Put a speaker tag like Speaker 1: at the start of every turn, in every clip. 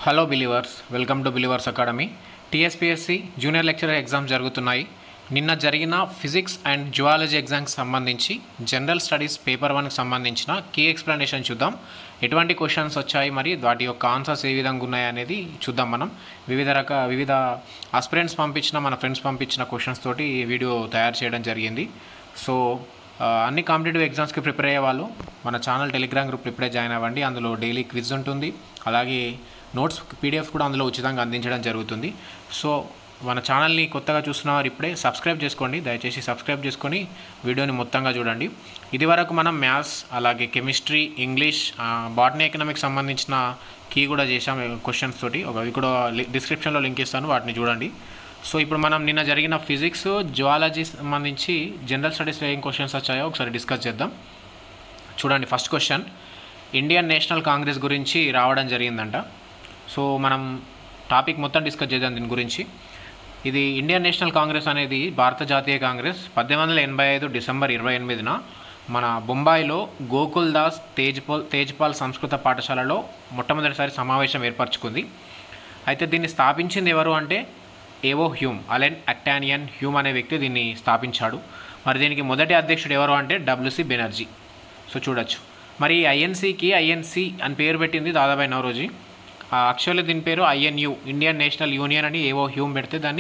Speaker 1: hello believers welcome to believers academy TSPSC junior lecturer exams జరుగుతున్నాయి నిన్న జరిగిన physics and zoology ఎగ్జామ్కి సంబంధించి జనరల్ స్టడీస్ పేపర్ వన్కి సంబంధించిన కీ ఎక్స్ప్లెనేషన్ చూద్దాం ఎటువంటి క్వశ్చన్స్ వచ్చాయి మరి వాటి యొక్క ఆన్సర్స్ ఏ విధంగా ఉన్నాయి అనేది చూద్దాం మనం వివిధ రక వివిధ ఆస్పిరెంట్స్ పంపించిన మన ఫ్రెండ్స్ పంపించిన క్వశ్చన్స్ తోటి ఈ వీడియో తయారు చేయడం జరిగింది సో ఆ, అన్ని కాంపిటేటివ్ ఎగ్జామ్స్కి ప్రిపేర్ అయ్యే వాళ్ళు మన ఛానల్ టెలిగ్రామ్ గ్రూప్ ఇప్పుడే జాయిన్ అవ్వండి అందులో డైలీ క్విజ్ ఉంటుంది అలాగే నోట్స్ పీడిఎఫ్ కూడా అందులో ఉచితంగా అందించడం జరుగుతుంది సో మన ఛానల్ని కొత్తగా చూస్తున్న వారు ఇప్పుడే సబ్స్క్రైబ్ చేసుకోండి దయచేసి సబ్స్క్రైబ్ చేసుకొని వీడియోని మొత్తంగా చూడండి ఇది వరకు మనం మ్యాథ్స్ అలాగే కెమిస్ట్రీ ఇంగ్లీష్ బాటనీ ఎకనామిక్స్ సంబంధించిన కీ కూడా చేసాం క్వశ్చన్స్ తోటి ఒక అవి కూడా డిస్క్రిప్షన్లో లింక్ ఇస్తాను వాటిని చూడండి సో ఇప్పుడు మనం నిన్న జరిగిన ఫిజిక్స్ జువాలజీ సంబంధించి జనరల్ స్టడీస్లో ఏం క్వశ్చన్స్ వచ్చాయో ఒకసారి డిస్కస్ చేద్దాం చూడండి first question Indian National Congress గురించి రావడం జరిగిందంట సో మనం టాపిక్ మొత్తం డిస్కస్ చేద్దాం దీని గురించి ఇది ఇండియన్ నేషనల్ కాంగ్రెస్ అనేది భారత జాతీయ కాంగ్రెస్ పద్దెనిమిది వందల ఎనభై ఐదు డిసెంబర్ ఇరవై ఎనిమిదిన మన బొంబాయిలో గోకుల్ దాస్ తేజ్పాల్ తేజ్పాల్ సంస్కృత పాఠశాలలో మొట్టమొదటిసారి సమావేశం ఏర్పరచుకుంది అయితే దీన్ని స్థాపించింది ఎవరు అంటే ఏవో హ్యూమ్ అలెన్ అక్టానియన్ హ్యూమ్ అనే వ్యక్తి దీన్ని స్థాపించాడు మరి దీనికి మొదటి అధ్యక్షుడు ఎవరు అంటే డబ్ల్యూసి బెనర్జీ సో చూడొచ్చు మరి ఐఎన్సీకి ఐఎన్సీ అని పేరు పెట్టింది దాదాబాయి నవరోజీ యాక్చువల్లీ దీని పేరు ఐఎన్యు ఇండియన్ నేషనల్ యూనియన్ అని ఏవో హ్యూమ్ పెడితే దాన్ని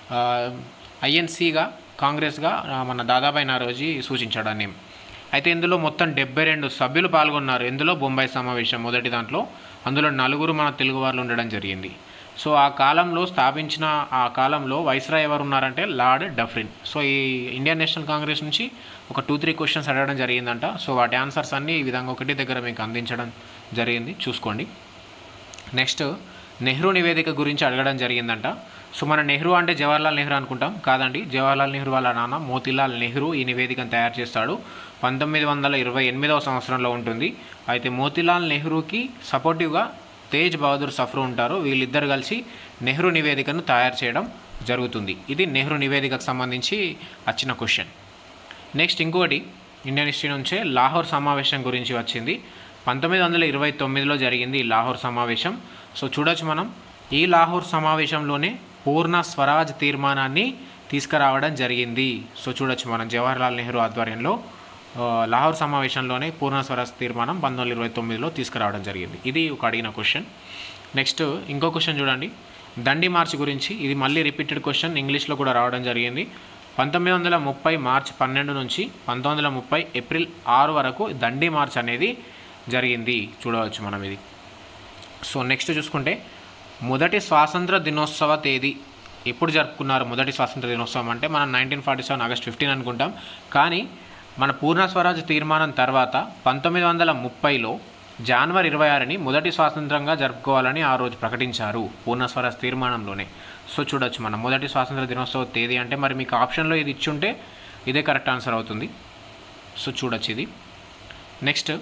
Speaker 1: ఐఎన్సీగా కాంగ్రెస్గా ఆ, మన దాదాబాయి నవరోజీ సూచించాడు ఆ నేమ్ అయితే ఇందులో మొత్తం డెబ్బై రెండు సభ్యులు పాల్గొన్నారు ఇందులో బొంబాయి సమావేశం మొదటి దాంట్లో అందులో నలుగురు మన తెలుగు వాళ్ళు ఉండడం జరిగింది సో ఆ కాలంలో స్థాపించిన ఆ కాలంలో వైస్రాయ్ ఎవరు ఉన్నారంటే లార్డ్ డఫ్రిన్ సో ఈ ఇండియన్ నేషనల్ కాంగ్రెస్ నుంచి ఒక టూ త్రీ క్వశ్చన్స్ అడగడం జరిగిందంట సో వాటి ఆన్సర్స్ అన్నీ ఈ విధంగా ఒకటి దగ్గర మీకు అందించడం జరిగింది చూసుకోండి నెక్స్ట్ నెహ్రూ నివేదిక గురించి అడగడం జరిగిందంట సో మన నెహ్రూ అంటే జవహర్లాల్ నెహ్రూ అనుకుంటాం కాదండి జవహర్లాల్ నెహ్రూ వాళ్ళ నాన్న మోతీలాల్ నెహ్రూ ఈ నివేదికను తయారు చేస్తాడు పంతొమ్మిది వందల ఇరవై ఎనిమిదవ సంవత్సరంలో ఉంటుంది అయితే మోతీలాల్ నెహ్రూకి సపోర్టివ్గా తేజ్ బహదూర్ సఫ్రు ఉంటారు వీళ్ళిద్దరు కలిసి నెహ్రూ నివేదికను తయారు చేయడం జరుగుతుంది ఇది నెహ్రూ నివేదికకు సంబంధించి వచ్చిన క్వశ్చన్ నెక్స్ట్ ఇంకోటి ఇండియన్ హిస్టరీ నుంచే లాహోర్ సమావేశం గురించి వచ్చింది పంతొమ్మిది వందల ఇరవై తొమ్మిదిలో జరిగింది ఈ లాహోర్ సమావేశం సో చూడొచ్చు మనం ఈ లాహోర్ సమావేశంలోనే పూర్ణ స్వరాజ్ తీర్మానాన్ని తీసుకురావడం జరిగింది సో చూడొచ్చు మనం జవహర్లాల్ నెహ్రూ ఆధ్వర్యంలో ఆ, లాహోర్ సమావేశంలోనే పూర్ణ స్వరాజ్ తీర్మానం పంతొమ్మిది వందల ఇరవై తొమ్మిదిలో తీసుకురావడం జరిగింది ఇది ఒక అడిగిన క్వశ్చన్ నెక్స్ట్ ఇంకో క్వశ్చన్ చూడండి దండి మార్చ్ గురించి ఇది మళ్ళీ రిపీటెడ్ క్వశ్చన్ ఇంగ్లీష్లో కూడా రావడం జరిగింది పంతొమ్మిది వందల ముప్పై మార్చ్ పన్నెండు నుంచి పంతొమ్మిది వందల ముప్పై ఏప్రిల్ ఆరు వరకు దండి మార్చ్ అనేది జరిగింది చూడవచ్చు మనం ఇది సో నెక్స్ట్ చూసుకుంటే మొదటి స్వాతంత్ర దినోత్సవ తేదీ ఎప్పుడు జరుపుకున్నారు మొదటి స్వాతంత్ర దినోత్సవం అంటే మనం nineteen forty seven August fifteen అనుకుంటాం కానీ మన పూర్ణ స్వరాజ్ తీర్మానం తర్వాత పంతొమ్మిది వందల ముప్పైలో జనవరి ఇరవై ఆరుని మొదటి స్వాతంత్రంగా జరుపుకోవాలని ఆ రోజు ప్రకటించారు పూర్ణ స్వరాజ్ తీర్మానంలోనే సో చూడొచ్చు మనం మొదటి స్వాతంత్ర దినోత్సవ తేదీ అంటే మరి మీకు ఆప్షన్లో ఇది ఇచ్చుంటే ఇదే కరెక్ట్ ఆన్సర్ అవుతుంది సో చూడొచ్చు ఇది నెక్స్ట్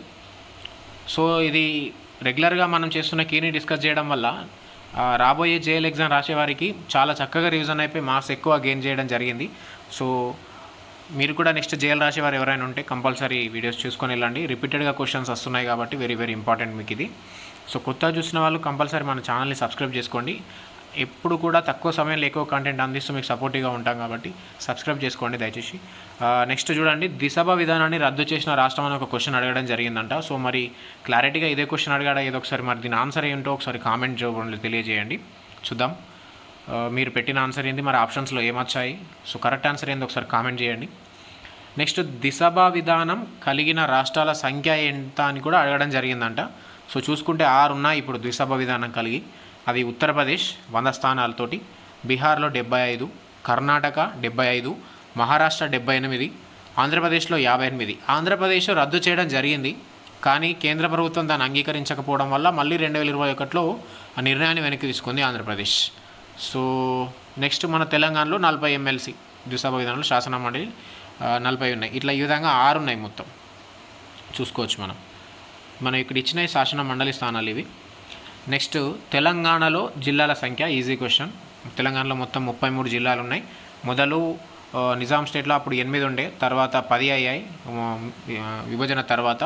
Speaker 1: సో ఇది రెగ్యులర్గా మనం చేస్తున్న కీని డిస్కస్ చేయడం వల్ల ఆ, రాబోయే జేఎల్ ఎగ్జామ్ రాసే వారికి చాలా చక్కగా రివిజన్ అయిపోయి మార్క్స్ ఎక్కువ గెయిన్ చేయడం జరిగింది సో మీరు కూడా నెక్స్ట్ జేఎల్ రాసేవారు ఎవరైనా ఉంటే కంపల్సరీ వీడియోస్ చూసుకొని వెళ్ళండి రిపీటెడ్గా క్వశ్చన్స్ వస్తున్నాయి కాబట్టి వెరీ వెరీ ఇంపార్టెంట్ మీకు ఇది సో కొత్తగా చూసిన వాళ్ళు కంపల్సరీ మన ఛానల్ని సబ్స్క్రైబ్ చేసుకోండి ఎప్పుడు కూడా తక్కువ సమయంలో ఎక్కువ కంటెంట్ అందిస్తూ మీకు సపోర్టివ్గా ఉంటాం కాబట్టి సబ్స్క్రైబ్ చేసుకోండి దయచేసి నెక్స్ట్ చూడండి దిశభ విధానాన్ని రద్దు చేసిన రాష్ట్రం అని ఒక క్వశ్చన్ అడగడం జరిగిందంట సో మరి క్లారిటీగా ఇదే క్వశ్చన్ అడగడా ఏదో ఒకసారి మరి దీని ఆన్సర్ ఏంటో ఒకసారి కామెంట్ రూపంలో తెలియజేయండి చూద్దాం ఆ, మీరు పెట్టిన ఆన్సర్ ఏంది మరి ఆప్షన్స్లో ఏమొచ్చాయి సో కరెక్ట్ ఆన్సర్ ఏంది ఒకసారి కామెంట్ చేయండి నెక్స్ట్ దిశభా విధానం కలిగిన రాష్ట్రాల సంఖ్య ఎంత అని కూడా అడగడం జరిగిందంట సో చూసుకుంటే ఆరు ఉన్నాయి ఇప్పుడు ద్విసభ విధానం కలిగి అవి ఉత్తరప్రదేశ్ వంద స్థానాలతోటి బీహార్లో డెబ్బై ఐదు కర్ణాటక డెబ్బై ఐదు మహారాష్ట్ర డెబ్బై ఎనిమిది ఆంధ్రప్రదేశ్లో యాభై ఎనిమిది ఆంధ్రప్రదేశ్ రద్దు చేయడం జరిగింది కానీ కేంద్ర ప్రభుత్వం దాన్ని అంగీకరించకపోవడం వల్ల మళ్ళీ రెండు వేల ఇరవై ఒకటిలో ఆ నిర్ణయాన్ని వెనక్కి తీసుకుంది ఆంధ్రప్రదేశ్ సో నెక్స్ట్ మన తెలంగాణలో నలభై ఎమ్మెల్సీ ద్విసభ విధానంలో శాసన మండలి ఆ, నలభై ఉన్నాయి ఇట్లా ఈ విధంగా ఆరు ఉన్నాయి మొత్తం చూసుకోవచ్చు మనం మనం ఇక్కడ ఇచ్చిన ఈ శాసన మండలి స్థానాలు ఇవి నెక్స్ట్ తెలంగాణలో జిల్లాల సంఖ్య ఈజీ క్వశ్చన్ తెలంగాణలో మొత్తం ముప్పై మూడు జిల్లాలు ఉన్నాయి మొదలు ఆ, నిజాం స్టేట్లో అప్పుడు ఎనిమిది ఉండే తర్వాత పది అయ్యాయి ఆ, విభజన తర్వాత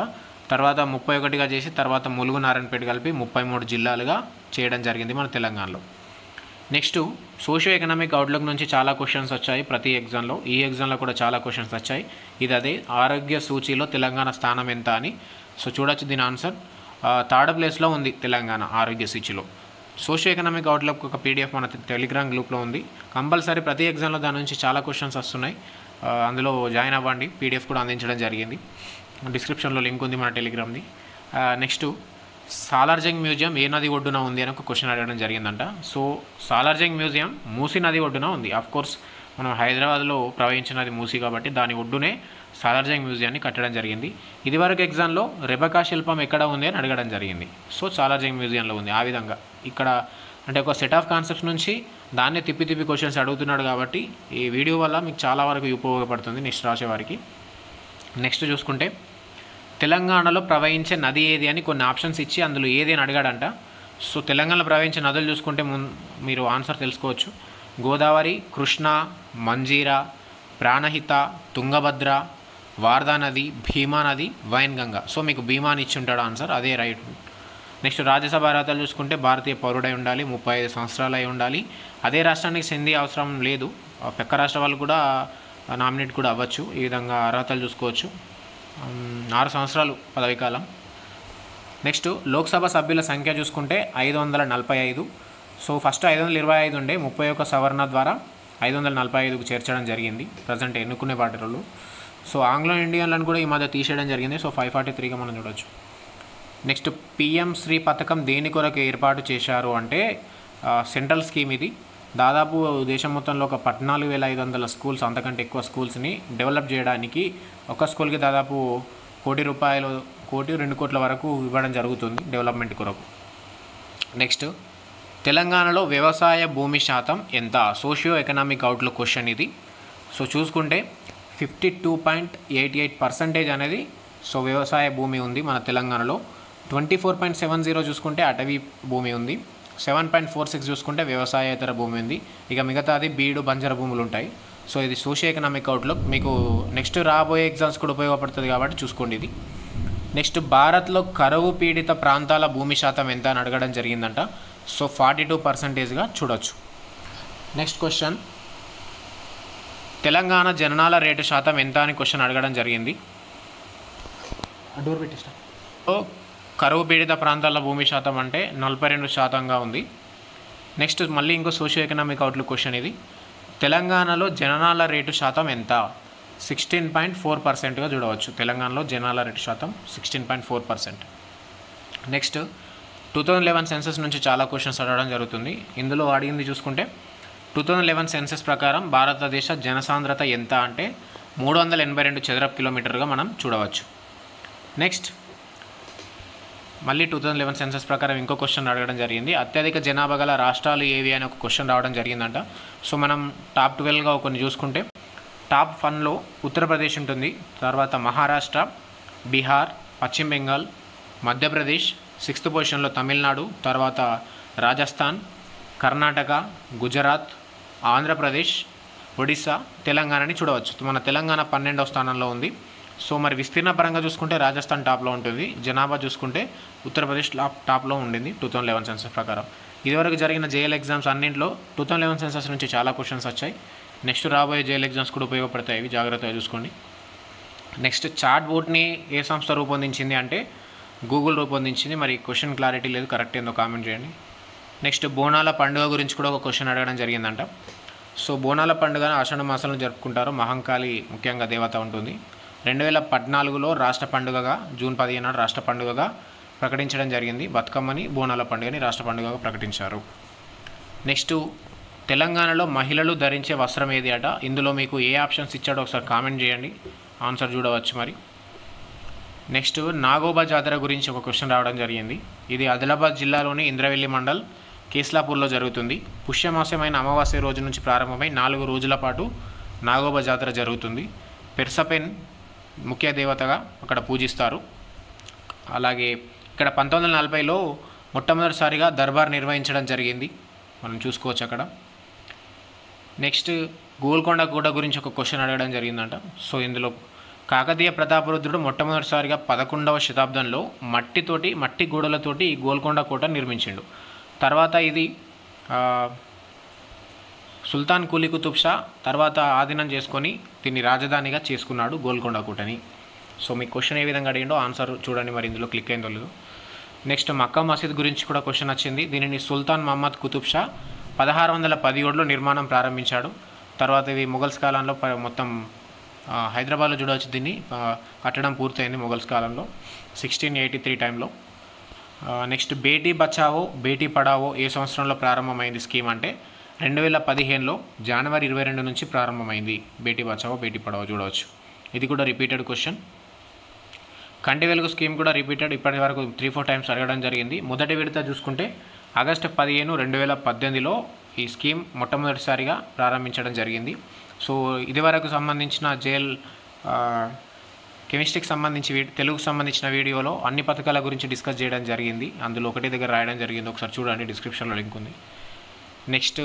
Speaker 1: తర్వాత ముప్పై ఒకటిగా చేసి తర్వాత ములుగు నారాయణపేట కలిపి ముప్పై మూడు జిల్లాలుగా చేయడం జరిగింది మన తెలంగాణలో నెక్స్ట్ సోషియో ఎకనామిక్ అవుట్లుక్ నుంచి చాలా క్వశ్చన్స్ వచ్చాయి ప్రతి ఎగ్జామ్లో ఈ ఎగ్జామ్లో కూడా చాలా క్వశ్చన్స్ వచ్చాయి ఇది అదే ఆరోగ్య సూచీలో తెలంగాణ స్థానం ఎంత అని సో చూడొచ్చు దీని ఆన్సర్ థర్డ్ ప్లేస్లో ఉంది తెలంగాణ ఆరోగ్య సూచీలో సోషియో ఎకనామిక్ అవుట్లుక్ ఒక పీడిఎఫ్ మన టెలిగ్రామ్ గ్రూప్లో ఉంది కంపల్సరీ ప్రతి ఎగ్జామ్లో దాని నుంచి చాలా క్వశ్చన్స్ వస్తున్నాయి ఆ, అందులో జాయిన్ అవ్వండి పీడిఎఫ్ కూడా అందించడం జరిగింది డిస్క్రిప్షన్లో లింక్ ఉంది మన టెలిగ్రామ్ది నెక్స్ట్ సాలార్జంగ్ మ్యూజియం ఏ నది ఒడ్డున ఉంది అని ఒక క్వశ్చన్ అడగడం జరిగిందంట సో సాలార్జంగ్ మ్యూజియం మూసీ నది ఒడ్డున ఉంది ఆఫ్ కోర్స్ మనం హైదరాబాద్లో ప్రవహించినది మూసీ కాబట్టి దాని ఒడ్డునే సాలార్జంగ్ మ్యూజియాన్ని కట్టడం జరిగింది ఇదివరకు ఎగ్జామ్లో రెబకా శిల్పం ఎక్కడ ఉంది అని అడగడం జరిగింది సో సాలార్జంగ్ మ్యూజియంలో ఉంది ఆ విధంగా ఇక్కడ అంటే ఒక సెట్ ఆఫ్ కాన్సెప్ట్స్ నుంచి దాన్నే తిప్పి తిప్పి క్వశ్చన్స్ అడుగుతున్నాడు కాబట్టి ఈ వీడియో వల్ల మీకు చాలా వరకు ఉపయోగపడుతుంది నెక్స్ట్ రాసే వారికి నెక్స్ట్ చూసుకుంటే తెలంగాణలో ప్రవహించే నది ఏది అని కొన్ని ఆప్షన్స్ ఇచ్చి అందులో ఏది అని అడిగాడంట సో తెలంగాణలో ప్రవహించే నదులు చూసుకుంటే ముం మీరు ఆన్సర్ తెలుసుకోవచ్చు గోదావరి కృష్ణ మంజీరా ప్రాణహిత తుంగభద్ర వార్దా నది భీమా నది వైన్గంగా సో మీకు భీమా అని ఇచ్చి ఉంటాడు ఆన్సర్ అదే రైట్ నెక్స్ట్ రాజ్యసభ అర్హతలు చూసుకుంటే భారతీయ పౌరుడై ఉండాలి ముప్పై ఐదు సంవత్సరాలు అయి ఉండాలి అదే రాష్ట్రానికి సింధీ అవసరం లేదు ఆ పక్క రాష్ట్ర వాళ్ళు కూడా నామినేట్ కూడా అవ్వచ్చు ఈ విధంగా అర్హతలు చూసుకోవచ్చు ఉమ్, ఆరు సంవత్సరాలు పదవి కాలం నెక్స్ట్ లోక్సభ సభ్యుల సంఖ్య చూసుకుంటే ఐదు వందల నలభై ఐదు సో ఫస్ట్ ఐదు వందల ఇరవై ఐదు ఉండే ముప్పై ఒక్క సవరణ ద్వారా ఐదు వందల నలభై ఐదుకు చేర్చడం జరిగింది ప్రజెంట్ ఎన్నుకునే పార్టీలు సో ఆంగ్లో ఇండియన్లను కూడా ఈ మధ్య తీసేయడం జరిగింది సో ఫైవ్ ఫార్టీ త్రీగా మనం చూడొచ్చు నెక్స్ట్ పిఎం శ్రీ పథకం దేని కొరకు ఏర్పాటు చేశారు అంటే ఆ, సెంట్రల్ స్కీమ్ ఇది దాదాపు దేశం మొత్తంలో ఒక పద్నాలుగు వేల ఐదు వందల స్కూల్స్ అంతకంటే ఎక్కువ స్కూల్స్ని డెవలప్ చేయడానికి ఒక స్కూల్కి దాదాపు కోటి రూపాయలు కోటి రెండు కోట్ల వరకు ఇవ్వడం జరుగుతుంది డెవలప్మెంట్ కొరకు నెక్స్ట్ తెలంగాణలో వ్యవసాయ భూమి శాతం ఎంత సోషియో ఎకనామిక్ అవుట్లుక్ క్వశ్చన్ ఇది సో చూసుకుంటే fifty two point eighty eight percentage అనేది సో వ్యవసాయ భూమి ఉంది మన తెలంగాణలో twenty four point seven zero చూసుకుంటే అటవీ భూమి ఉంది సెవెన్ పాయింట్ ఫోర్ సిక్స్ చూసుకుంటే వ్యవసాయేతర భూమి ఉంది ఇక మిగతాది బీడు బంజర భూములు ఉంటాయి సో ఇది సోషియో ఎకనామిక్ అవుట్లుక్ మీకు నెక్స్ట్ రాబోయే ఎగ్జామ్స్ కూడా ఉపయోగపడుతుంది కాబట్టి చూసుకోండి ఇది నెక్స్ట్ భారత్లో కరువు పీడిత ప్రాంతాల భూమి శాతం ఎంత అని అడగడం జరిగిందంట సో ఫార్టీ టూ పర్సెంటేజ్గా చూడొచ్చు నెక్స్ట్ క్వశ్చన్ తెలంగాణ జననాల రేటు శాతం ఎంత అని క్వశ్చన్ అడగడం జరిగింది డోర్ పెట్టిస్తా సో కరువు పీడిత ప్రాంతాల భూమి శాతం అంటే నలభై రెండు శాతంగా ఉంది నెక్స్ట్ మళ్ళీ ఇంకో సోషియో ఎకనామిక్ అవుట్లుక్ క్వశ్చన్ ఇది తెలంగాణలో జననాల రేటు శాతం ఎంత సిక్స్టీన్ పాయింట్ ఫోర్ పర్సెంట్గా చూడవచ్చు తెలంగాణలో జనాల రేటు శాతం sixteen point four percent next two thousand eleven census నుంచి చాలా క్వశ్చన్స్ అడగడం జరుగుతుంది ఇందులో అడిగింది చూసుకుంటే టూ థౌజండ్ లెవెన్ సెన్సెస్ ప్రకారం భారతదేశ జనసాంద్రత ఎంత అంటే మూడు వందల ఎనభై రెండు చదరపు కిలోమీటర్గా మనం చూడవచ్చు నెక్స్ట్ మళ్ళీ టూ థౌజండ్ లెవెన్ సెన్సెస్ ప్రకారం ఇంకో క్వశ్చన్ అడగడం జరిగింది అత్యధిక జనాభా గల రాష్ట్రాలు ఏవి అని ఒక క్వశ్చన్ రావడం జరిగిందంట సో మనం టాప్ ట్వెల్వ్గా కొన్ని చూసుకుంటే టాప్ వన్లో ఉత్తరప్రదేశ్ ఉంటుంది తర్వాత మహారాష్ట్ర బీహార్ పశ్చిమ బెంగాల్ మధ్యప్రదేశ్ సిక్స్త్ పొజిషన్లో తమిళనాడు తర్వాత రాజస్థాన్ కర్ణాటక గుజరాత్ ఆంధ్రప్రదేశ్ ఒడిశా తెలంగాణని చూడవచ్చు మన తెలంగాణ పన్నెండవ స్థానంలో ఉంది సో మరి విస్తీర్ణ పరంగా చూసుకుంటే రాజస్థాన్ టాప్లో ఉంటుంది జనాభా చూసుకుంటే ఉత్తరప్రదేశ్ టాప్ టాప్లో ఉండింది టూ థౌజండ్ లెవెన్ సెన్సెస్ ప్రకారం ఇదివరకు జరిగిన జేఎల్ ఎగ్జామ్స్ అన్నింటిలో టూ థౌజండ్ లెవెన్ సెన్సెస్ నుంచి చాలా క్వశ్చన్స్ వచ్చాయి నెక్స్ట్ రాబోయే జేఎల్ ఎగ్జామ్స్ కూడా ఉపయోగపడతాయి ఇవి జాగ్రత్తగా చూసుకోండి నెక్స్ట్ చాట్ బోట్ని ఏ సంస్థ రూపొందించింది అంటే గూగుల్ రూపొందించింది మరి క్వశ్చన్ క్లారిటీ లేదు కరెక్ట్ ఏందో కామెంట్ చేయండి నెక్స్ట్ బోనాల పండుగ గురించి కూడా ఒక క్వశ్చన్ అడగడం జరిగిందంట సో బోనాల పండుగ ఆషాఢ మాసంలో జరుపుకుంటారు మహంకాళి ముఖ్యంగా దేవత ఉంటుంది రెండు వేల పద్నాలుగులో రాష్ట్ర పండుగగా జూన్ పదిహేను నాడు రాష్ట్ర పండుగగా ప్రకటించడం జరిగింది బతుకమ్మని బోనాల పండుగని రాష్ట్ర పండుగగా ప్రకటించారు నెక్స్ట్ తెలంగాణలో మహిళలు ధరించే వస్త్రం ఏది అట ఇందులో మీకు ఏ ఆప్షన్స్ ఇచ్చాడో ఒకసారి కామెంట్ చేయండి ఆన్సర్ చూడవచ్చు మరి నెక్స్ట్ నాగోబా జాతర గురించి ఒక క్వశ్చన్ రావడం జరిగింది ఇది ఆదిలాబాద్ జిల్లాలోని ఇంద్రవెల్లి మండల్ కేస్లాపూర్లో జరుగుతుంది పుష్యమాసమైన అమావాస్య రోజు నుంచి ప్రారంభమై నాలుగు రోజుల పాటు నాగోబా జాతర జరుగుతుంది పెర్సపెన్ ముఖ్య దేవతగా అక్కడ పూజిస్తారు అలాగే ఇక్కడ పంతొమ్మిది వందల నలభైలో మొట్టమొదటిసారిగా దర్బార్ నిర్వహించడం జరిగింది మనం చూసుకోవచ్చు అక్కడ నెక్స్ట్ గోల్కొండ గూడ గురించి ఒక క్వశ్చన్ అడగడం జరిగిందంట సో ఇందులో కాకతీయ ప్రతాపరుద్రుడు మొట్టమొదటిసారిగా పదకొండవ శతాబ్దంలో మట్టితోటి మట్టి గోడలతోటి ఈ గోల్కొండ కోట నిర్మించిండు తర్వాత ఇది ఆ, సుల్తాన్ కూలీ కుతుబ్ షా తర్వాత ఆధీనం చేసుకొని దీన్ని రాజధానిగా చేసుకున్నాడు గోల్కొండ కోటని సో మీ క్వశ్చన్ ఏ విధంగా అడిగిండో ఆన్సర్ చూడండి మరి ఇందులో క్లిక్ అయిందో లేదో నెక్స్ట్ మక్కా మసీద్ గురించి కూడా క్వశ్చన్ వచ్చింది దీనిని సుల్తాన్ మహమ్మద్ కుతుబ్ షా పదహారు వందల పదిహేడులో నిర్మాణం ప్రారంభించాడు తర్వాత ఇది మొఘల్స్ కాలంలో ప- మొత్తం ఆ, హైదరాబాద్లో చూడవచ్చు దీన్ని ఆ, కట్టడం పూర్తయింది మొఘల్స్ కాలంలో సిక్స్టీన్ ఎయిటీ త్రీ టైంలో నెక్స్ట్ బేటీ బచావో బేటీ పడావో ఏ సంవత్సరంలో ప్రారంభమైంది స్కీమ్ అంటే రెండు వేల పదిహేనులో జనవరి ఇరవై రెండు నుంచి ప్రారంభమైంది బేటీ బచావో బేటీ పడావో చూడవచ్చు ఇది కూడా రిపీటెడ్ క్వశ్చన్ కంటి వెలుగు స్కీమ్ కూడా రిపీటెడ్ ఇప్పటి వరకు త్రీ ఫోర్ టైమ్స్ అడగడం జరిగింది మొదటి విడత చూసుకుంటే ఆగస్టు పదిహేను రెండు వేల పద్దెనిమిదిలో ఈ స్కీమ్ మొట్టమొదటిసారిగా ప్రారంభించడం జరిగింది సో ఇదివరకు సంబంధించిన జైల్ ఆ, కెమిస్ట్రీకి సంబంధించి వీ- తెలుగుకు సంబంధించిన వీడియోలో అన్ని పథకాల గురించి డిస్కస్ చేయడం జరిగింది అందులో ఒకటి దగ్గర రాయడం జరిగింది ఒకసారి చూడండి డిస్క్రిప్షన్లో లింక్ ఉంది నెక్స్ట్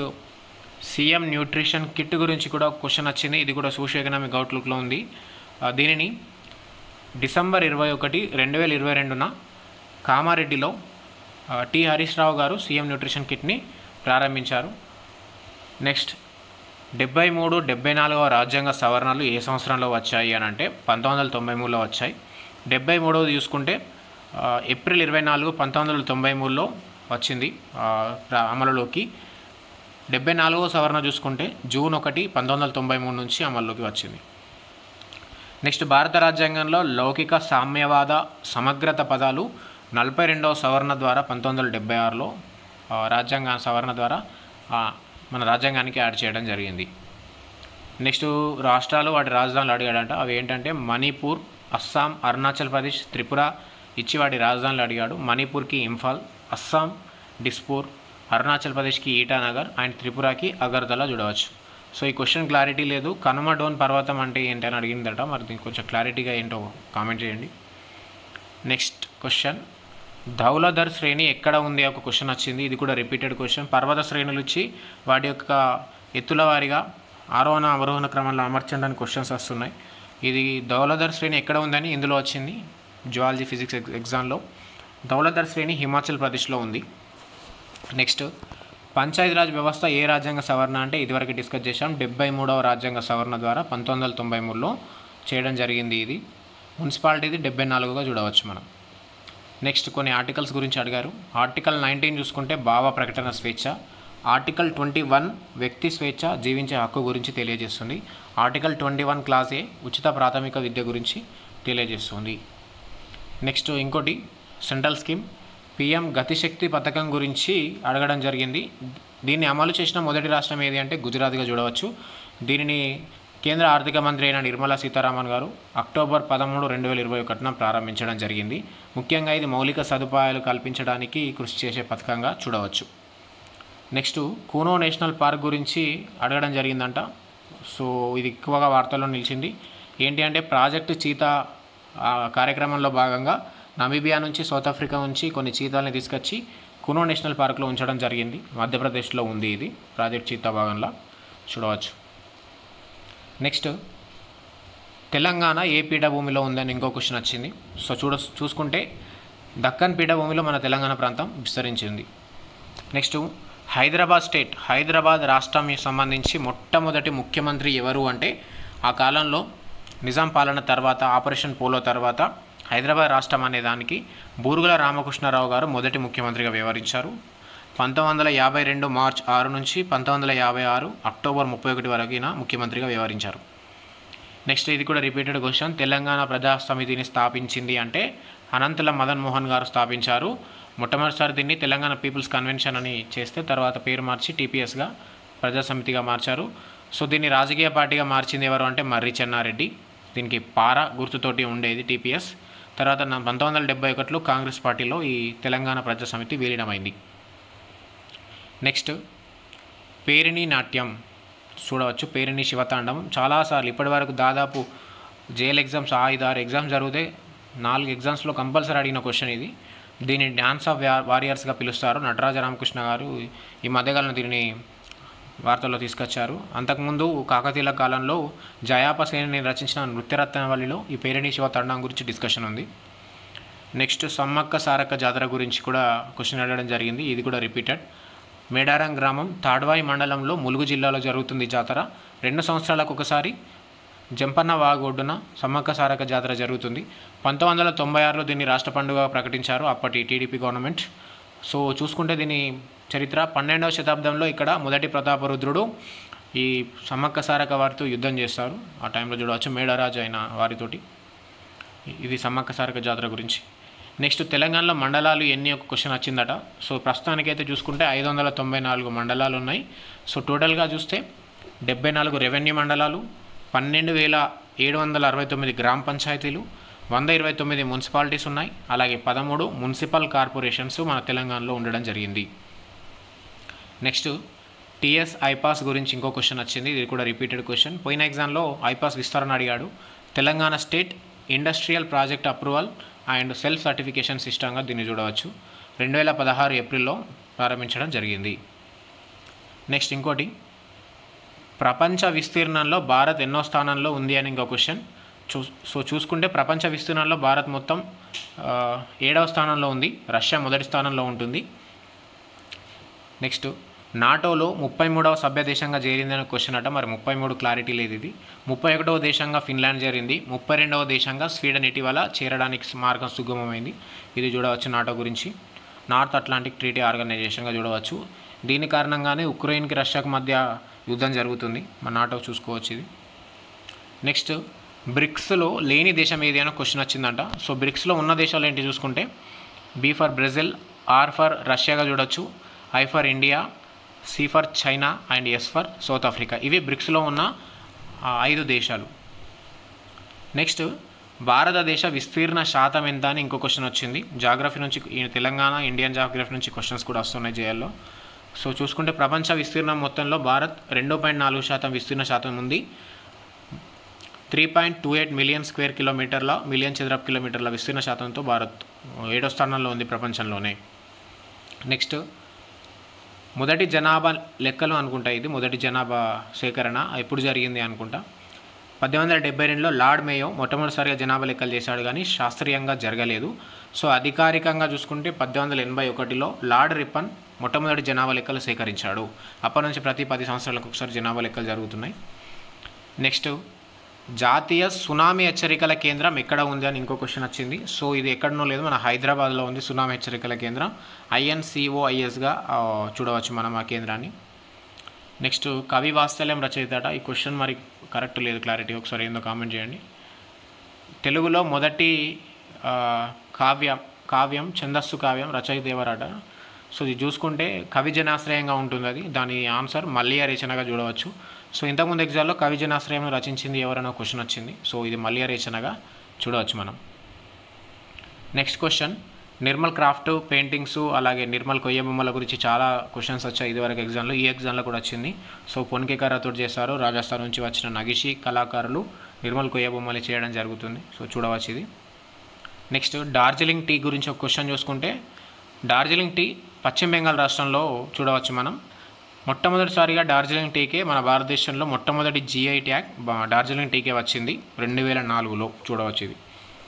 Speaker 1: సీఎం న్యూట్రిషన్ కిట్ గురించి కూడా ఒక క్వశ్చన్ వచ్చింది ఇది కూడా సోషియో ఎకనామిక్ అవుట్లుక్లో ఉంది ఆ, దీనిని డిసెంబర్ ఇరవై ఒకటి రెండు వేల ఇరవై రెండున కామారెడ్డిలో ఆ, టి హరీష్ రావు గారు సీఎం న్యూట్రిషన్ కిట్ని ప్రారంభించారు నెక్స్ట్ డెబ్బై మూడు డెబ్బై నాలుగవ రాజ్యాంగ సవరణలు ఏ సంవత్సరంలో వచ్చాయి అని అంటే పంతొమ్మిది వందల తొంభై మూడులో వచ్చాయి డెబ్బై మూడవది చూసుకుంటే ఆ, ఏప్రిల్ ఇరవై నాలుగు పంతొమ్మిది వందల తొంభై మూడులో వచ్చింది ఆ, ప్ర- అమలులోకి డెబ్బై నాలుగవ సవరణ చూసుకుంటే జూన్ ఒకటి పంతొమ్మిది వందల తొంభై మూడు నుంచి అమల్లోకి వచ్చింది నెక్స్ట్ భారత రాజ్యాంగంలో లౌకిక సామ్యవాద సమగ్రత పదాలు నలభై రెండవ సవరణ ద్వారా పంతొమ్మిది వందల డెబ్బై ఆరులో ఆ, రాజ్యాంగ సవరణ ద్వారా ఆ, మన రాజ్యాంగానికి యాడ్ చేయడం జరిగింది నెక్స్ట్ రాష్ట్రాలు వాటి రాజధానులు అడిగాడంట అవి ఏంటంటే మణిపూర్ అస్సాం అరుణాచల్ ప్రదేశ్ త్రిపుర ఇచ్చి వాటి రాజధానులు అడిగాడు మణిపూర్కి ఇంఫాల్ అస్సాం డిస్పూర్ అరుణాచల్ ప్రదేశ్కి ఈటానగర్ అండ్ త్రిపురకి అగర్తలా చూడవచ్చు సో ఈ క్వశ్చన్ క్లారిటీ లేదు కనుమ డోన్ పర్వతం అంటే ఏంటి అని అడిగిందట మరి దీనికి కొంచెం క్లారిటీగా ఏంటో కామెంట్ చేయండి నెక్స్ట్ క్వశ్చన్ ధౌలధర్ శ్రేణి ఎక్కడ ఉంది ఒక క్వశ్చన్ వచ్చింది ఇది కూడా రిపీటెడ్ క్వశ్చన్ పర్వత శ్రేణులు ఇచ్చి వాటి యొక్క ఎత్తుల వారీగా ఆరోహణ అవరోహణ క్రమంలో అమర్చడానికి క్వశ్చన్స్ వస్తున్నాయి ఇది ధౌలధర్ శ్రేణి ఎక్కడ ఉందని ఇందులో వచ్చింది జువాలజీ ఫిజిక్స్ ఎగ్- ఎగ్జామ్లో ధౌలధర్ శ్రేణి హిమాచల్ ప్రదేశ్లో ఉంది నెక్స్ట్ పంచాయతీరాజ్ వ్యవస్థ ఏ రాజ్యాంగ సవరణ అంటే ఇదివరకు డిస్కస్ చేశాం డెబ్బై మూడవ రాజ్యాంగ సవరణ ద్వారా పంతొమ్మిది వందల తొంభై మూడులో చేయడం జరిగింది ఇది మున్సిపాలిటీది డెబ్బై నాలుగుగా చూడవచ్చు మనం నెక్స్ట్ కొన్ని ఆర్టికల్స్ గురించి అడిగారు ఆర్టికల్ నైన్టీన్ చూసుకుంటే భావ ప్రకటన స్వేచ్ఛ ఆర్టికల్ ట్వంటీ వన్ వ్యక్తి స్వేచ్ఛ జీవించే హక్కు గురించి తెలియజేస్తుంది article twenty one class A ఉచిత ప్రాథమిక విద్య గురించి తెలియజేస్తుంది నెక్స్ట్ ఇంకోటి సెంట్రల్ స్కీమ్ పిఎం గతిశక్తి పథకం గురించి అడగడం జరిగింది దీన్ని అమలు చేసిన మొదటి రాష్ట్రం ఏది అంటే గుజరాత్గా చూడవచ్చు దీనిని కేంద్ర ఆర్థిక మంత్రి అయిన నిర్మలా సీతారామన్ గారు అక్టోబర్ పదమూడు రెండు వేల ఇరవై ఒకటిన ప్రారంభించడం జరిగింది ముఖ్యంగా ఇది మౌలిక సదుపాయాలు కల్పించడానికి కృషి చేసే పథకంగా చూడవచ్చు నెక్స్ట్ కూనో నేషనల్ పార్క్ గురించి అడగడం జరిగిందంట సో ఇది ఎక్కువగా వార్తల్లో నిలిచింది ఏంటి అంటే ప్రాజెక్ట్ చీతా ఆ, కార్యక్రమంలో భాగంగా నమీబియా నుంచి సౌత్ ఆఫ్రికా నుంచి కొన్ని చీతాలని తీసుకొచ్చి కునో నేషనల్ పార్క్లో ఉంచడం జరిగింది మధ్యప్రదేశ్లో ఉంది ఇది ప్రాజెక్ట్ చీతా భాగంలో చూడవచ్చు నెక్స్ట్ తెలంగాణ ఏ పీఠభూమిలో ఉందని ఇంకో క్వశ్చన్ వచ్చింది సో చూడ చూసుకుంటే దక్కన్ పీఠభూమిలో మన తెలంగాణ ప్రాంతం విస్తరించింది నెక్స్ట్ హైదరాబాద్ స్టేట్ హైదరాబాద్ రాష్ట్రం సంబంధించి మొట్టమొదటి ముఖ్యమంత్రి ఎవరు అంటే ఆ కాలంలో నిజాం పాలన తర్వాత ఆపరేషన్ పోలో తర్వాత హైదరాబాద్ రాష్ట్రం అనే దానికి బూరుగుల రామకృష్ణారావు గారు మొదటి ముఖ్యమంత్రిగా వ్యవహరించారు పంతొమ్మిది వందల యాభై రెండు మార్చ్ ఆరు నుంచి పంతొమ్మిది వందల యాభై ఆరు అక్టోబర్ ముప్పై ఒకటి వరకు ఈయన ముఖ్యమంత్రిగా వ్యవహరించారు నెక్స్ట్ ఇది కూడా రిపీటెడ్ క్వశ్చన్ తెలంగాణ ప్రజా సమితిని స్థాపించింది అంటే అనంతుల మదన్ మోహన్ గారు స్థాపించారు మొట్టమొదటిసారి దీన్ని తెలంగాణ పీపుల్స్ కన్వెన్షన్ అని చేస్తే తర్వాత పేరు మార్చి టీపీఎస్గా ప్రజా సమితిగా మార్చారు సో దీన్ని రాజకీయ పార్టీగా మార్చింది ఎవరు అంటే మర్రి చెన్నారెడ్డి దీనికి పార గుర్తుతోటి ఉండేది టీపీఎస్ తర్వాత నా- పంతొమ్మిది వందల డెబ్బై ఒకటిలో కాంగ్రెస్ పార్టీలో ఈ తెలంగాణ ప్రజా సమితి విలీనమైంది నెక్స్ట్ పేరిణి నాట్యం చూడవచ్చు పేరిణి శివతాండవం చాలాసార్లు ఇప్పటివరకు దాదాపు జేఎల్ ఎగ్జామ్స్ ఐదు ఆరు ఎగ్జామ్స్ జరిగితే నాలుగు ఎగ్జామ్స్లో కంపల్సరీ అడిగిన క్వశ్చన్ ఇది దీన్ని డ్యాన్స్ ఆఫ్ వారియర్స్గా పిలుస్తారు నటరాజ రామకృష్ణ గారు ఈ మధ్యకాలంలో దీనిని వార్తల్లో తీసుకొచ్చారు అంతకుముందు కాకతీయుల కాలంలో జయాపసేని రచించిన నృత్యరత్నవళిలో ఈ పేరిణి శివ తండం గురించి డిస్కషన్ ఉంది నెక్స్ట్ సమ్మక్క సారక్క జాతర గురించి కూడా క్వశ్చన్ అడగడం జరిగింది ఇది కూడా రిపీటెడ్ మేడారం గ్రామం తాడ్వాయి మండలంలో ములుగు జిల్లాలో జరుగుతుంది ఈ జాతర రెండు సంవత్సరాలకు ఒకసారి జంపన్న వాగు ఒడ్డున సమ్మక్క సారక్క జాతర జరుగుతుంది పంతొమ్మిది వందల తొంభై ఆరులో దీన్ని రాష్ట్ర పండుగ ప్రకటించారు అప్పటి టీడీపీ గవర్నమెంట్ సో చూసుకుంటే దీని చరిత్ర పన్నెండవ శతాబ్దంలో ఇక్కడ మొదటి ప్రతాపరుద్రుడు ఈ సమ్మక్క సారక్క వారితో యుద్ధం చేస్తారు ఆ టైంలో చూడవచ్చు మేడరాజు అయిన వారితోటి ఇది సమ్మక్క సారక్క జాతర గురించి నెక్స్ట్ తెలంగాణలో మండలాలు ఎన్ని ఒక క్వశ్చన్ వచ్చిందట సో ప్రస్తుతానికైతే చూసుకుంటే ఐదు వందల తొంభై నాలుగు మండలాలు ఉన్నాయి సో టోటల్గా చూస్తే డెబ్బై నాలుగు రెవెన్యూ మండలాలు పన్నెండు వేల ఏడు వందల అరవై తొమ్మిది గ్రామ పంచాయతీలు వంద ఇరవై తొమ్మిది మున్సిపాలిటీస్ ఉన్నాయి అలాగే పదమూడు మున్సిపల్ కార్పొరేషన్స్ మన తెలంగాణలో ఉండడం జరిగింది నెక్స్ట్ టీఎస్ ఐపాస్ గురించి ఇంకో క్వశ్చన్ వచ్చింది ఇది కూడా రిపీటెడ్ క్వశ్చన్ పోయిన ఎగ్జామ్లో ఐపాస్ విస్తరణ అడిగాడు Telangana state industrial project approval and self certification సిస్టమ్గా దీన్ని చూడవచ్చు రెండు వేల పదహారు ఏప్రిల్లో ప్రారంభించడం జరిగింది నెక్స్ట్ ఇంకోటి ప్రపంచ విస్తీర్ణంలో భారత్ ఎన్నో స్థానంలో ఉంది అని ఇంకో క్వశ్చన్ చూ సో చూసుకుంటే ప్రపంచ విస్తీర్ణంలో భారత్ మొత్తం ఆ, ఏడవ స్థానంలో ఉంది రష్యా మొదటి స్థానంలో ఉంటుంది నెక్స్ట్ నాటోలో ముప్పై మూడవ సభ్య దేశంగా చేరిందని క్వశ్చన్ అట మరి ముప్పై మూడు క్లారిటీ లేదు ఇది ముప్పై ఒకటవ దేశంగా ఫిన్లాండ్ చేరింది ముప్పై రెండవ దేశంగా స్వీడన్ ఇటీవల చేరడానికి మార్గం సుగమమైంది ఇది చూడవచ్చు నాటో గురించి నార్త్ అట్లాంటిక్ ట్రీటీ ఆర్గనైజేషన్గా చూడవచ్చు దీని కారణంగానే ఉక్రెయిన్కి రష్యాకు మధ్య యుద్ధం జరుగుతుంది మన నాటో చూసుకోవచ్చు ఇది నెక్స్ట్ బ్రిక్స్లో లేని దేశం ఏది అని క్వశ్చన్ వచ్చిందంట సో బ్రిక్స్లో ఉన్న దేశాలు ఏంటి చూసుకుంటే B for Brazil R for రష్యాగా చూడొచ్చు I for India C for China and S for South Africa ఇవి బ్రిక్స్లో ఉన్న ఆ, ఐదు దేశాలు నెక్స్ట్ భారతదేశ విస్తీర్ణ శాతం ఎంత అని ఇంకో క్వశ్చన్ వచ్చింది జాగ్రఫీ నుంచి ఈ తెలంగాణ ఇండియన్ జాగ్రఫీ నుంచి క్వశ్చన్స్ కూడా వస్తున్నాయి జేఎల్లో సో చూసుకుంటే ప్రపంచ విస్తీర్ణం మొత్తంలో భారత్ రెండు పాయింట్ నాలుగు శాతం విస్తీర్ణ శాతం ఉంది three point two eight million square కిలోమీటర్ల మిలియన్ చదరపు కిలోమీటర్ల విస్తీర్ణ శాతంతో భారత్ ఏడో స్థానంలో ఉంది ప్రపంచంలోనే నెక్స్ట్ మొదటి జనాభా లెక్కలు అనుకుంటా ఇది మొదటి జనాభా సేకరణ ఎప్పుడు జరిగింది అనుకుంటా పద్దెనిమిది వందల డెబ్బై రెండులో లార్డ్ మేయో మొట్టమొదటిసారిగా జనాభా లెక్కలు చేశాడు కానీ శాస్త్రీయంగా జరగలేదు సో అధికారికంగా చూసుకుంటే పద్దెనిమిది వందల ఎనభై ఒకటిలో లార్డ్ రిప్పన్ మొట్టమొదటి జనాభా లెక్కలు సేకరించాడు అప్పటి నుంచి ప్రతి పది సంవత్సరాలకు ఒకసారి జనాభా లెక్కలు జరుగుతున్నాయి నెక్స్ట్ జాతీయ సునామీ హెచ్చరికల కేంద్రం ఎక్కడ ఉంది అని ఇంకో క్వశ్చన్ వచ్చింది సో ఇది ఎక్కడనో లేదు మన హైదరాబాద్లో ఉంది సునామీ హెచ్చరికల కేంద్రం ఐఎన్సిఓఐఎస్గా చూడవచ్చు మనం ఆ కేంద్రాన్ని నెక్స్ట్ కవి వాత్సల్యం రచయితట ఈ క్వశ్చన్ మరి కరెక్ట్ లేదు క్లారిటీ ఒకసారి ఏందో కామెంట్ చేయండి తెలుగులో మొదటి ఆ, కావ్యం కావ్యం ఛందస్సు కావ్యం రచయిత ఎవరట సో ఇది చూసుకుంటే కవి జనాశ్రయంగా ఉంటుంది అది దాని ఆన్సర్ మల్లియ రచనగా చూడవచ్చు సో ఇంతకుముందు ఎగ్జామ్లో కవి జనాశ్రయం రచించింది ఎవరైనా క్వశ్చన్ వచ్చింది సో ఇది మల్లియ రచనగా చూడవచ్చు మనం next question Nirmal craft paintings అలాగే నిర్మల్ కొయ్య బొమ్మల గురించి చాలా క్వశ్చన్స్ వచ్చాయి ఇదివరకు ఎగ్జామ్లో ఈ ఎగ్జామ్లో కూడా వచ్చింది సో పొన్కేకర్రతో చేశారు రాజస్థాన్ నుంచి వచ్చిన నగిషి కళాకారులు నిర్మల్ కొయ్య బొమ్మలు చేయడం జరుగుతుంది సో చూడవచ్చు ఇది నెక్స్ట్ డార్జిలింగ్ టీ గురించి ఒక క్వశ్చన్ చూసుకుంటే డార్జిలింగ్ టీ పశ్చిమ బెంగాల్ రాష్ట్రంలో చూడవచ్చు మనం మొట్టమొదటిసారిగా డార్జిలింగ్ టీకే మన భారతదేశంలో మొట్టమొదటి జిఐ ట్యాగ్ బా- డార్జిలింగ్ టీకే వచ్చింది రెండు వేల నాలుగులో చూడవచ్చు ఇది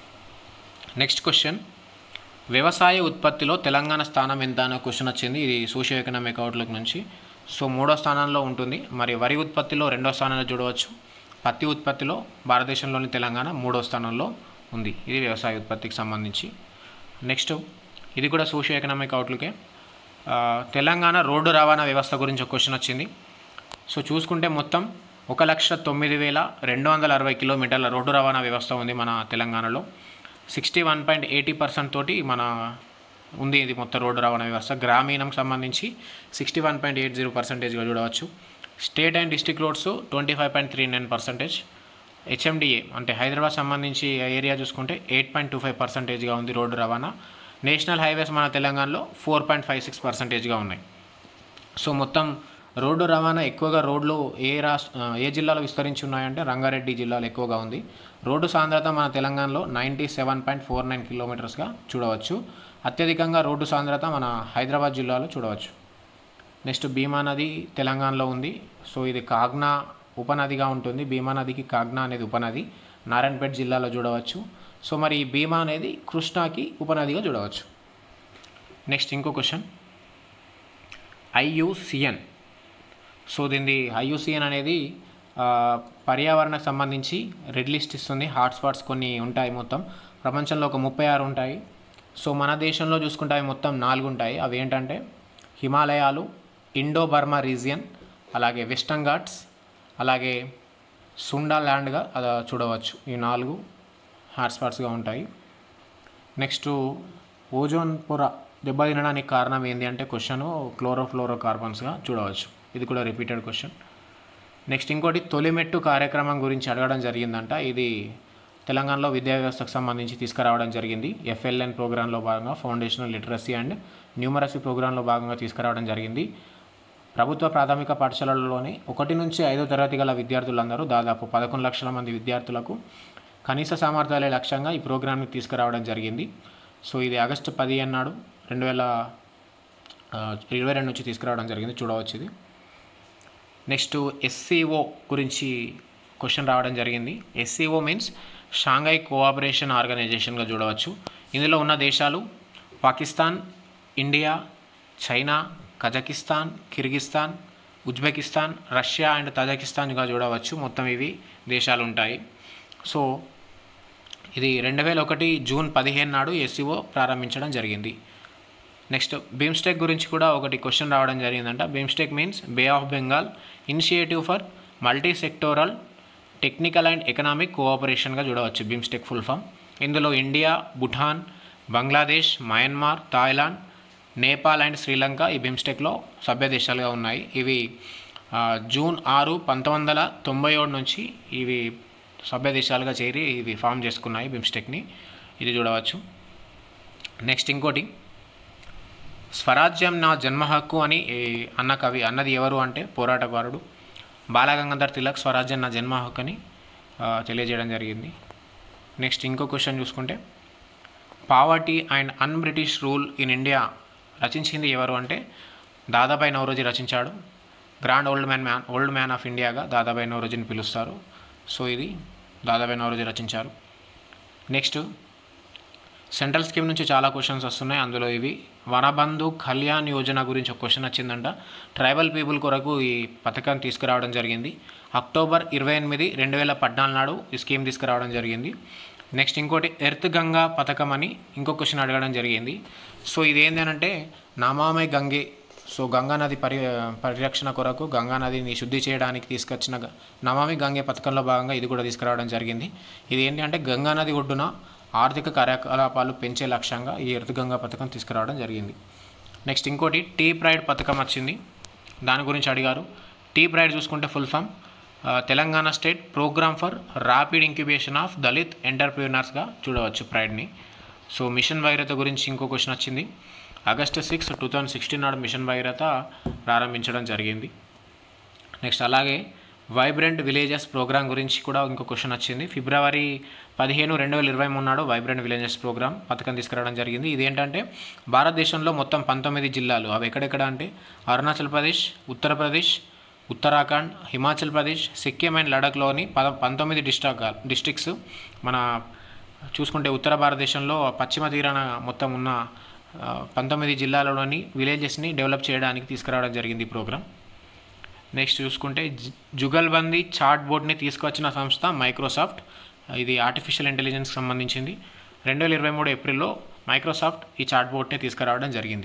Speaker 1: నెక్స్ట్ క్వశ్చన్ వ్యవసాయ ఉత్పత్తిలో తెలంగాణ స్థానం ఎంత అనే క్వశ్చన్ వచ్చింది ఇది సోషియో ఎకనామిక్ అవుట్లుక్ నుంచి సో మూడో స్థానంలో ఉంటుంది మరి వరి ఉత్పత్తిలో రెండో స్థానంలో చూడవచ్చు పత్తి ఉత్పత్తిలో భారతదేశంలోని తెలంగాణ మూడో స్థానంలో ఉంది ఇది వ్యవసాయ ఉత్పత్తికి సంబంధించి నెక్స్ట్ ఇది కూడా సోషియో ఎకనామిక్ అవుట్లుకే ఆ, తెలంగాణ రోడ్డు రవాణా వ్యవస్థ గురించి ఒక క్వశ్చన్ వచ్చింది సో చూసుకుంటే మొత్తం ఒక లక్ష తొమ్మిది వేల రెండు వందల అరవై కిలోమీటర్ల రోడ్డు రవాణా వ్యవస్థ ఉంది మన తెలంగాణలో sixty one point eighty percent తోటి మన ఉంది ఇది మొత్తం రోడ్డు రవాణా వ్యవస్థ గ్రామీణంకి సంబంధించి sixty one point eight zero పర్సెంటేజ్గా చూడవచ్చు state and district roads twenty five point three nine percentage HMDA అంటే హైదరాబాద్ సంబంధించి ఏరియా చూసుకుంటే ఎయిట్ పాయింట్ టూ ఫైవ్ పర్సెంటేజ్గా ఉంది రోడ్డు రవాణా నేషనల్ హైవేస్ మన తెలంగాణలో ఫోర్ పాయింట్ ఫైవ్ సిక్స్ పర్సెంటేజ్గా ఉన్నాయి సో మొత్తం రోడ్డు రవాణా ఎక్కువగా రోడ్లు ఏ రాష్ట్ర ఏ జిల్లాలో విస్తరించి ఉన్నాయంటే రంగారెడ్డి జిల్లాలో ఎక్కువగా ఉంది రోడ్డు సాంద్రత మన తెలంగాణలో ninety seven point four nine కిలోమీటర్స్గా చూడవచ్చు అత్యధికంగా రోడ్డు సాంద్రత మన హైదరాబాద్ జిల్లాలో చూడవచ్చు నెక్స్ట్ భీమా నది తెలంగాణలో ఉంది సో ఇది కాగ్నా ఉపనదిగా ఉంటుంది భీమా నదికి కాగ్నా అనేది ఉపనది నారాయణపేట జిల్లాలో చూడవచ్చు సో మరి ఈ భీమా అనేది కృష్ణాకి ఉపనదిగా చూడవచ్చు నెక్స్ట్ ఇంకో క్వశ్చన్ ఐయుసిఎన్ సో దీనిది ఐయుసిఎన్ అనేది ఆ, పర్యావరణకు సంబంధించి రెడ్ లిస్ట్ ఇస్తుంది హాట్స్పాట్స్ కొన్ని ఉంటాయి మొత్తం ప్రపంచంలో ఒక ముప్పై ఆరు ఉంటాయి సో మన దేశంలో చూసుకుంటే అవి మొత్తం నాలుగు ఉంటాయి అవి ఏంటంటే హిమాలయాలు ఇండో బర్మా రీజియన్ అలాగే వెస్టర్న్ ఘాట్స్ అలాగే సుండా ల్యాండ్గా అది చూడవచ్చు ఈ నాలుగు హాట్స్పాట్స్గా ఉంటాయి నెక్స్ట్ ఓజోన్ పొర దెబ్బతినడానికి కారణం ఏంటి అంటే క్వశ్చన్ క్లోరోఫ్లోరో కార్బన్స్గా చూడవచ్చు ఇది కూడా రిపీటెడ్ క్వశ్చన్ నెక్స్ట్ ఇంకోటి తొలిమెట్టు కార్యక్రమం గురించి అడగడం జరిగిందంట ఇది తెలంగాణలో విద్యా వ్యవస్థకు సంబంధించి తీసుకురావడం జరిగింది ఎఫ్ఎల్ఎన్ ప్రోగ్రాంలో భాగంగా ఫౌండేషనల్ లిటరసీ అండ్ న్యూమరసీ ప్రోగ్రాంలో భాగంగా తీసుకురావడం జరిగింది ప్రభుత్వ ప్రాథమిక పాఠశాలల్లోని ఒకటి నుంచి ఐదో తరగతి గల విద్యార్థులందరూ దాదాపు పదకొండు లక్షల మంది విద్యార్థులకు కనీస సామర్థ్యాలే లక్ష్యంగా ఈ ప్రోగ్రామ్ని తీసుకురావడం జరిగింది సో ఇది ఆగస్టు పదిహేను నాడు రెండు వేల ఆ, ఇరవై రెండు నుంచి తీసుకురావడం జరిగింది చూడవచ్చు ఇది నెక్స్ట్ ఎస్సీఓ గురించి క్వశ్చన్ రావడం జరిగింది ఎస్సీఓ మీన్స్ షాంఘై కోఆపరేషన్ ఆర్గనైజేషన్గా చూడవచ్చు ఇందులో ఉన్న దేశాలు Pakistan India China Kazakhstan Kyrgyzstan Uzbekistan Russia and తజకిస్తాన్గా చూడవచ్చు మొత్తం ఇవి దేశాలు ఉంటాయి సో ఇది రెండు వేల ఒకటి జూన్ పదిహేను నాడు ఎస్సీఓ ప్రారంభించడం జరిగింది నెక్స్ట్ బీమ్స్టెక్ గురించి కూడా ఒకటి క్వశ్చన్ రావడం జరిగిందంట BIMSTEC means Bay of Bengal Initiative for Multi Sectoral Technical and Economic కోఆపరేషన్గా చూడవచ్చు బీమ్స్టెక్ ఫుల్ ఫామ్ ఇందులో India Bhutan Bangladesh Myanmar Thailand Nepal and Sri Lanka ఈ బిమ్స్టెక్లో సభ్య దేశాలుగా ఉన్నాయి ఇవి ఆ, జూన్ ఆరు పంతొమ్మిది వందల తొంభై ఏడు నుంచి ఇవి సభ్య దేశాలుగా చేరి ఇవి ఫామ్ చేసుకున్నాయి బిమ్స్టెక్ని ఇది చూడవచ్చు నెక్స్ట్ ఇంకోటి స్వరాజ్యం నా జన్మ హక్కు అని ఈ అన్న కవి అన్నది ఎవరు అంటే పోరాటకారుడు బాలగంగాధర్ తిలక్ స్వరాజ్యం నా జన్మ హక్కు అని ఆ, తెలియజేయడం జరిగింది నెక్స్ట్ ఇంకో క్వశ్చన్ చూసుకుంటే poverty and un British rule in India రచించింది ఎవరు అంటే దాదాబాయి నవరోజీ రచించాడు grand old man man old man of ఇండియాగా దాదాబాయి నవరోజీని పిలుస్తారు సో ఇది దాదాబాయి నవరోజీ రచించారు నెక్స్ట్ సెంట్రల్ స్కీమ్ నుంచి చాలా క్వశ్చన్స్ వస్తున్నాయి అందులో ఇవి వనబంధు కళ్యాణ్ యోజన గురించి ఒక క్వశ్చన్ వచ్చిందంట ట్రైబల్ పీపుల్ కొరకు ఈ పథకాన్ని తీసుకురావడం జరిగింది అక్టోబర్ ఇరవై ఎనిమిది రెండు వేల పద్నాలుగు నాడు ఈ స్కీమ్ తీసుకురావడం జరిగింది నెక్స్ట్ ఇంకోటి ఎర్త్ గంగా పథకం అని ఇంకో క్వశ్చన్ అడగడం జరిగింది సో ఇది ఏంటంటే నమామి గంగే సో గంగా నది పరి పరిరక్షణ కొరకు గంగా నదిని శుద్ధి చేయడానికి తీసుకొచ్చిన గ- నమామి గంగే పథకంలో భాగంగా ఇది కూడా తీసుకురావడం జరిగింది ఇది ఏంటి అంటే గంగా నది ఒడ్డున ఆర్థిక కార్యకలాపాలు పెంచే లక్ష్యంగా ఈ ఎర్త్ గంగా పథకం తీసుకురావడం జరిగింది నెక్స్ట్ ఇంకోటి టీ ప్రైడ్ పథకం వచ్చింది దాని గురించి అడిగారు టీ ప్రైడ్ చూసుకుంటే ఫుల్ ఫామ్ ఆ, Telangana state program for rapid incubation of Dalit ఎంటర్ప్రీనర్స్గా చూడవచ్చు ప్రైడ్ని సో మిషన్ భగీరథ గురించి ఇంకో క్వశ్చన్ వచ్చింది August six two thousand sixteen నాడు మిషన్ భగీరథ ప్రారంభించడం జరిగింది నెక్స్ట్ అలాగే వైబ్రెంట్ విలేజెస్ ప్రోగ్రామ్ గురించి కూడా ఇంకో క్వశ్చన్ వచ్చింది ఫిబ్రవరి పదిహేను రెండు వేల ఇరవై మూడు నాడు వైబ్రెంట్ విలేజెస్ ప్రోగ్రామ్ పథకం తీసుకురావడం జరిగింది ఇదేంటంటే భారతదేశంలో మొత్తం పంతొమ్మిది జిల్లాలు అవి ఎక్కడెక్కడ అంటే అరుణాచల్ ప్రదేశ్ ఉత్తరప్రదేశ్ ఉత్తరాఖండ్ హిమాచల్ ప్రదేశ్ సిక్కిం అండ్ లడఖ్లోని పద పంతొమ్మిది డిస్ట్రిక్ డిస్ట్రిక్ట్స్ మన చూసుకుంటే ఉత్తర భారతదేశంలో పశ్చిమ తీరాన మొత్తం ఉన్న ఆ, పంతొమ్మిది జిల్లాలలోని విలేజెస్ని డెవలప్ చేయడానికి తీసుకురావడం జరిగింది ఈ ప్రోగ్రామ్ నెక్స్ట్ చూసుకుంటే జు- జుగల్బందీ చాట్ బోర్డ్ని తీసుకొచ్చిన సంస్థ మైక్రోసాఫ్ట్ ఇది ఆర్టిఫిషియల్ ఇంటెలిజెన్స్కి సంబంధించింది రెండు వేల ఇరవై మూడు ఏప్రిల్లో మైక్రోసాఫ్ట్ ఈ చాట్ బోర్డ్ని తీసుకురావడం జరిగింది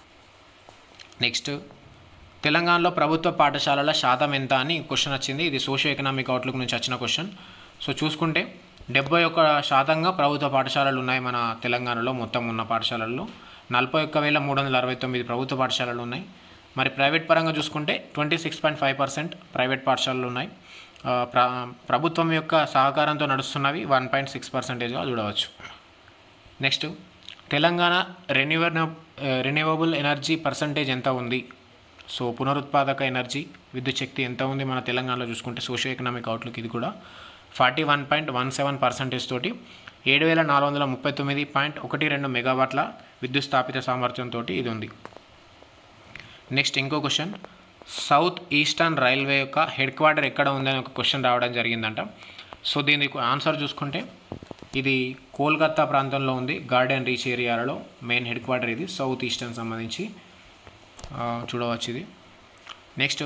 Speaker 1: నెక్స్ట్ తెలంగాణలో ప్రభుత్వ పాఠశాలల శాతం ఎంత అని క్వశ్చన్ వచ్చింది ఇది సోషియో ఎకనామిక్ అవుట్లుక్ నుంచి వచ్చిన క్వశ్చన్ సో చూసుకుంటే డెబ్బై ఒక్క శాతంగా ప్రభుత్వ పాఠశాలలు ఉన్నాయి మన తెలంగాణలో మొత్తం ఉన్న పాఠశాలల్లో నలభై ఒక్క వేల మూడు వందల అరవై తొమ్మిది ప్రభుత్వ పాఠశాలలు ఉన్నాయి మరి ప్రైవేట్ పరంగా చూసుకుంటే twenty six point five percent private పాఠశాలలు ఉన్నాయి ఆ, ప్ర ప్రభుత్వం యొక్క సహకారంతో నడుస్తున్నవి వన్ పాయింట్ సిక్స్ పర్సెంటేజ్గా చూడవచ్చు నెక్స్ట్ తెలంగాణ రెన్యూవర్ రెన్యూవబుల్ ఎనర్జీ పర్సంటేజ్ ఎంత ఉంది సో పునరుత్పాదక ఎనర్జీ విద్యుత్ శక్తి ఎంత ఉంది మన తెలంగాణలో చూసుకుంటే సోషియో ఎకనామిక్ అవుట్లుక్ ఇది కూడా forty one point one seven percentage తోటి ఏడు వేల నాలుగు వందల ముప్పై తొమ్మిది పాయింట్ ఒకటి రెండు మెగావాట్ల విద్యుత్ స్థాపిత సామర్థ్యంతో ఇది ఉంది నెక్స్ట్ ఇంకో క్వశ్చన్ సౌత్ ఈస్టర్న్ రైల్వే యొక్క హెడ్ క్వార్టర్ ఎక్కడ ఉందని ఒక క్వశ్చన్ రావడం జరిగిందంట సో దీనికి ఆన్సర్ చూసుకుంటే ఇది కోల్కత్తా ప్రాంతంలో ఉంది గార్డెన్ రీచ్ ఏరియాలలో మెయిన్ హెడ్ క్వార్టర్ ఇది సౌత్ ఈస్టర్న్ సంబంధించి ఆ, చూడవచ్చు ఇది నెక్స్ట్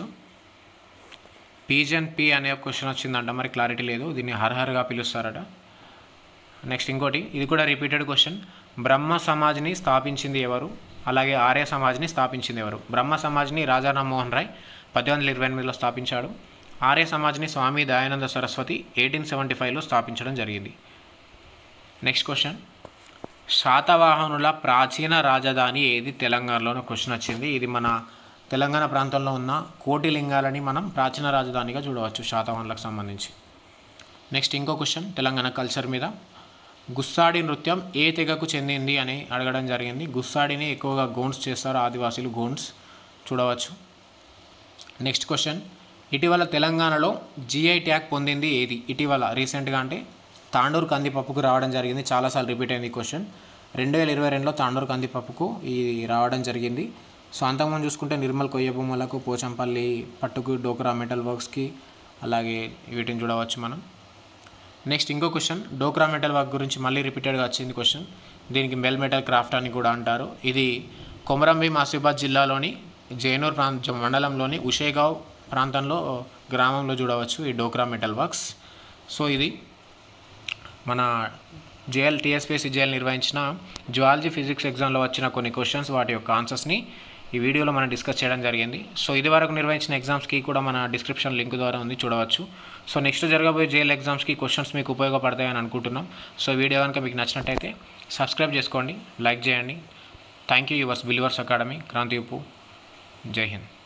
Speaker 1: పీజన్ పి అనే ఒక క్వశ్చన్ వచ్చిందంట మరి క్లారిటీ లేదు దీన్ని హర్హర్గా పిలుస్తారట నెక్స్ట్ ఇంకోటి ఇది కూడా రిపీటెడ్ క్వశ్చన్ బ్రహ్మ సమాజ్ని స్థాపించింది ఎవరు అలాగే ఆర్య సమాజ్ని స్థాపించింది ఎవరు బ్రహ్మ సమాజ్ని రాజా రామ్మోహన్ రాయ్ పద్దెనిమిది వందల ఇరవై ఎనిమిదిలో స్థాపించాడు ఆర్య సమాజ్ని స్వామి దయానంద సరస్వతి ఎయిటీన్ సెవెంటీ ఫైవ్లో స్థాపించడం జరిగింది నెక్స్ట్ క్వశ్చన్ శాతవాహనుల ప్రాచీన రాజధాని ఏది తెలంగాణలోనే క్వశ్చన్ వచ్చింది ఇది మన తెలంగాణ ప్రాంతంలో ఉన్న కోటి లింగాలని మనం ప్రాచీన రాజధానిగా చూడవచ్చు శాతవాహనులకు సంబంధించి నెక్స్ట్ ఇంకో క్వశ్చన్ తెలంగాణ కల్చర్ మీద గుస్సాడి నృత్యం ఏ తెగకు చెందింది అని అడగడం జరిగింది గుస్సాడిని ఎక్కువగా గోండ్స్ చేస్తారు ఆదివాసీలు గోండ్స్ చూడవచ్చు నెక్స్ట్ క్వశ్చన్ ఇటీవల తెలంగాణలో జిఐ ట్యాగ్ పొందింది ఏది ఇటీవల రీసెంట్గా అంటే తాండూరు కందిపప్పుకు రావడం జరిగింది చాలాసార్లు రిపీట్ అయింది ఈ క్వశ్చన్ రెండు వేల ఇరవై రెండులో తాండూరు కందిపప్పుకు ఇది రావడం జరిగింది సో అంతకుముందు చూసుకుంటే నిర్మల్ కొయ్య బొమ్మలకు పోచంపల్లి పట్టుకు డోక్రా మెటల్ వర్క్స్కి అలాగే వీటిని చూడవచ్చు మనం నెక్స్ట్ ఇంకో క్వశ్చన్ డోక్రా మెటల్ వర్క్ గురించి మళ్ళీ రిపీటెడ్గా వచ్చింది క్వశ్చన్ దీనికి మెల్ మెటల్ క్రాఫ్ట్ అని కూడా అంటారు ఇది కొమరంభీం ఆసిఫాబాద్ జిల్లాలోని జైనూర్ ప్రాంత మండలంలోని ఉషేగావ్ ప్రాంతంలో గ్రామంలో చూడవచ్చు ఈ డోక్రా మెటల్ వర్క్స్ సో ఇది మన జేఎల్ టీఎస్పీఎస్సీ జేఎల్ నిర్వహించిన జువాలజీ ఫిజిక్స్ ఎగ్జామ్లో వచ్చిన కొన్ని క్వశ్చన్స్ వాటి యొక్క ఆన్సర్స్ని ఈ వీడియోలో మనం డిస్కస్ చేయడం జరిగింది సో ఇది వరకు నిర్వహించిన ఎగ్జామ్స్కి కూడా మన డిస్క్రిప్షన్ లింక్ ద్వారా ఉంది చూడవచ్చు సో నెక్స్ట్ జరగబోయే జేఎల్ ఎగ్జామ్స్కి క్వశ్చన్స్ మీకు ఉపయోగపడతాయని అనుకుంటున్నాం సో ఈ వీడియో కనుక మీకు నచ్చినట్టయితే సబ్స్క్రైబ్ చేసుకోండి లైక్ చేయండి thank you yours believers academy Kranti Uppu Jai Hind